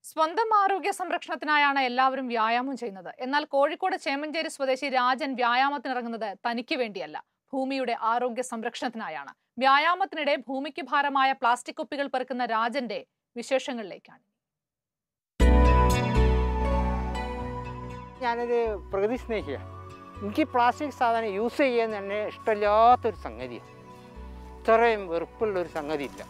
സ്വന്തം ആരോഗ്യ സംരക്ഷണത്തിനായാണ് എല്ലാവരും വ്യായാമം ചെയ്യുന്നത് എന്നാൽ കോഴിക്കോട് ചേമഞ്ചേരി സ്വദേശി രാജൻ വ്യായാമത്തിനിറങ്ങുന്നത് തനിക്ക് വേണ്ടിയല്ല ഭൂമിയുടെ ആരോഗ്യ സംരക്ഷണത്തിനായാണ് വ്യായാമത്തിനിടെ ഭൂമിക്ക് ഭാരമായ പ്ലാസ്റ്റിക് കുപ്പികൾ പെറുക്കുന്ന രാജന്റെ വിശേഷങ്ങളിലേക്കാണ് ഞാനൊരു പ്രകൃതി സ്നേഹിയാണ് എനിക്ക് പ്ലാസ്റ്റിക് സാധനം യൂസ് ചെയ്യാൻ തന്നെ ഇഷ്ടമില്ലാത്തൊരു സംഗതിയാണ് ഇത്രയും വെറുപ്പുള്ളൊരു സംഗതിയില്ല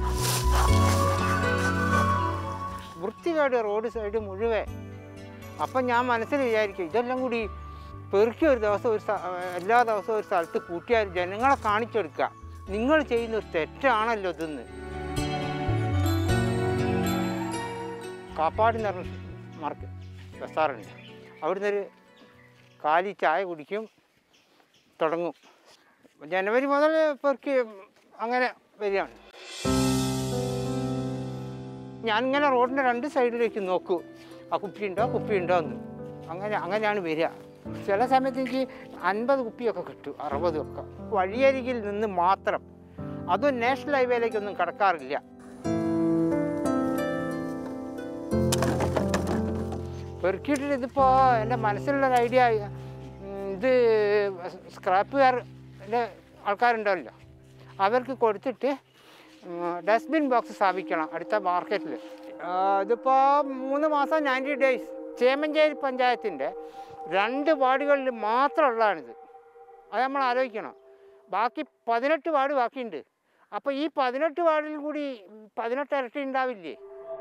വൃത്തികേട് റോഡ് സൈഡ് മുഴുവൻ അപ്പം ഞാൻ മനസ്സിൽ വിചാരിക്കും ഇതെല്ലാം കൂടി പെറുക്കി ഒരു ദിവസം ഒരു സ്ഥ- എല്ലാ ദിവസവും ഒരു സ്ഥലത്ത് കൂട്ടിയാൽ ജനങ്ങളെ കാണിച്ചെടുക്കുക നിങ്ങൾ ചെയ്യുന്ന ഒരു തെറ്റാണല്ലോ ഇതെന്ന് കാപ്പാട് എന്ന് പറഞ്ഞ മാർക്ക് ബസാറുണ്ട് അവിടുന്ന് ഒരു കാലി ചായ കുടിക്കും തുടങ്ങും ജനുവരി മുതൽ പെറുക്കി അങ്ങനെ വരികയാണ് ഞാനിങ്ങനെ റോഡിൻ്റെ രണ്ട് സൈഡിലേക്ക് നോക്കൂ ആ കുപ്പി ഉണ്ടോ കുപ്പി ഉണ്ടോ എന്ന് അങ്ങനെ അങ്ങനെയാണ് വരിക ചില സമയത്ത് എനിക്ക് അൻപത് കുപ്പിയൊക്കെ കിട്ടും അറുപതും ഒക്കെ വഴിയരികിൽ നിന്ന് മാത്രം അതും നാഷണൽ ഹൈവേയിലേക്കൊന്നും കടക്കാറില്ല പെറുക്കിയിട്ടിട്ട് ഇതിപ്പോൾ എൻ്റെ മനസ്സിലുള്ളൊരു ഐഡിയ ഇത് സ്ക്രാപ്പുകാരുടെ ആൾക്കാരുണ്ടല്ലോ അവർക്ക് കൊടുത്തിട്ട് ഡസ്റ്റ്ബിൻ ബോക്സ് സ്ഥാപിക്കണം അടുത്ത മാർക്കറ്റിൽ ഇതിപ്പോൾ മൂന്ന് മാസം നയൻറ്റി ഡേയ്സ് ചേമഞ്ചേരി പഞ്ചായത്തിൻ്റെ രണ്ട് വാർഡുകളിൽ മാത്രമുള്ളതാണിത് അത് നമ്മൾ ആലോചിക്കണം ബാക്കി പതിനെട്ട് വാർഡ് ബാക്കിയുണ്ട് അപ്പോൾ ഈ പതിനെട്ട് വാർഡിൽ കൂടി പതിനെട്ട് ഇരട്ടി ഉണ്ടാവില്ലേ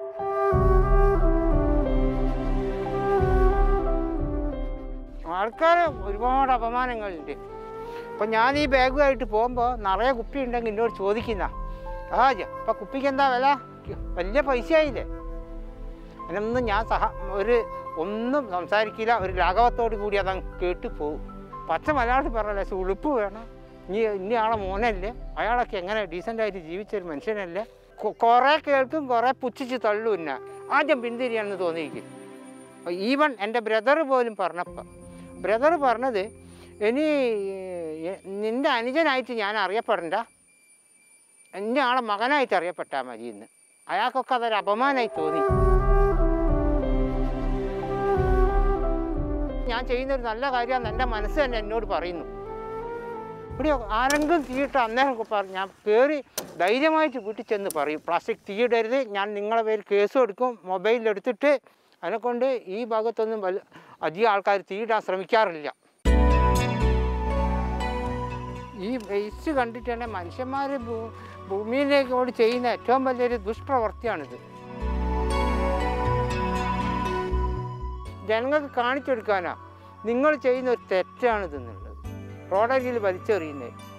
ആൾക്കാർ ഒരുപാട് അപമാനങ്ങളുണ്ട് അപ്പം ഞാൻ ഈ ബാഗുമായിട്ട് പോകുമ്പോൾ നിറയെ കുപ്പി ഉണ്ടെങ്കിൽ എന്നോട് ചോദിക്കുന്ന ആ അപ്പം കുപ്പിക്ക് എന്താ വില വലിയ പൈസ ആയില്ലേ അതിനൊന്നും ഞാൻ സഹ ഒരു ഒന്നും സംസാരിക്കില്ല ഒരു ലാഘവത്തോടു കൂടി അതങ്ങ് കേട്ട് പോകും പച്ച മലയാളത്തിൽ പറഞ്ഞല്ലേ ഉളുപ്പ് വേണം ഇനി ഇനി ആളെ മോനല്ലേ അയാളൊക്കെ എങ്ങനെ ഡീസൻ്റായിട്ട് ജീവിച്ചൊരു മനുഷ്യനല്ലേ കൊ- കുറേ കേൾക്കും കുറേ പുച്ഛിച്ച് തള്ളു പിന്നെ ആദ്യം പിന്തിരിയാണെന്ന് തോന്നിയിരിക്കും ഈവൻ എൻ്റെ ബ്രദർ പോലും പറഞ്ഞപ്പോൾ ബ്രദർ പറഞ്ഞത് ഇനി എ- നിൻ്റെ അനുജനായിട്ട് ഞാൻ അറിയപ്പെടണ്ട എൻ്റെ ആളെ മകനായിട്ട് അറിയപ്പെട്ടാൽ മതി എന്ന് അയാൾക്കൊക്കെ അതൊരു അപമാനമായി തോന്നി ഞാൻ ചെയ്യുന്നൊരു നല്ല കാര്യമാണെന്ന് എൻ്റെ മനസ്സ് തന്നെ എന്നോട് പറയുന്നു ഇവിടെ ആരെങ്കിലും തീയിട്ട് അന്നേരം പറഞ്ഞു ഞാൻ കയറി ധൈര്യമായിട്ട് വീട്ടിൽ ചെന്ന് പറയും പ്ലാസ്റ്റിക് തീയിടരുത് ഞാൻ നിങ്ങളെ പേര് കേസ് കൊടുക്കും മൊബൈലിലെടുത്തിട്ട് അതിനെക്കൊണ്ട് ഈ ഭാഗത്തൊന്നും വല അധികം ആൾക്കാർ തീയിടാൻ ശ്രമിക്കാറില്ല ഈ വേസ്റ്റ് കണ്ടിട്ട് തന്നെ മനുഷ്യന്മാർ ഭൂമിയിലേക്കോട് ചെയ്യുന്ന ഏറ്റവും വലിയൊരു ദുഷ്പ്രവൃത്തിയാണിത് ജനങ്ങൾക്ക് കാണിച്ചു കൊടുക്കാനാ നിങ്ങൾ ചെയ്യുന്ന ഒരു തെറ്റാണിതെന്നുള്ളത് റോഡരികിൽ വലിച്ചെറിയുന്നത്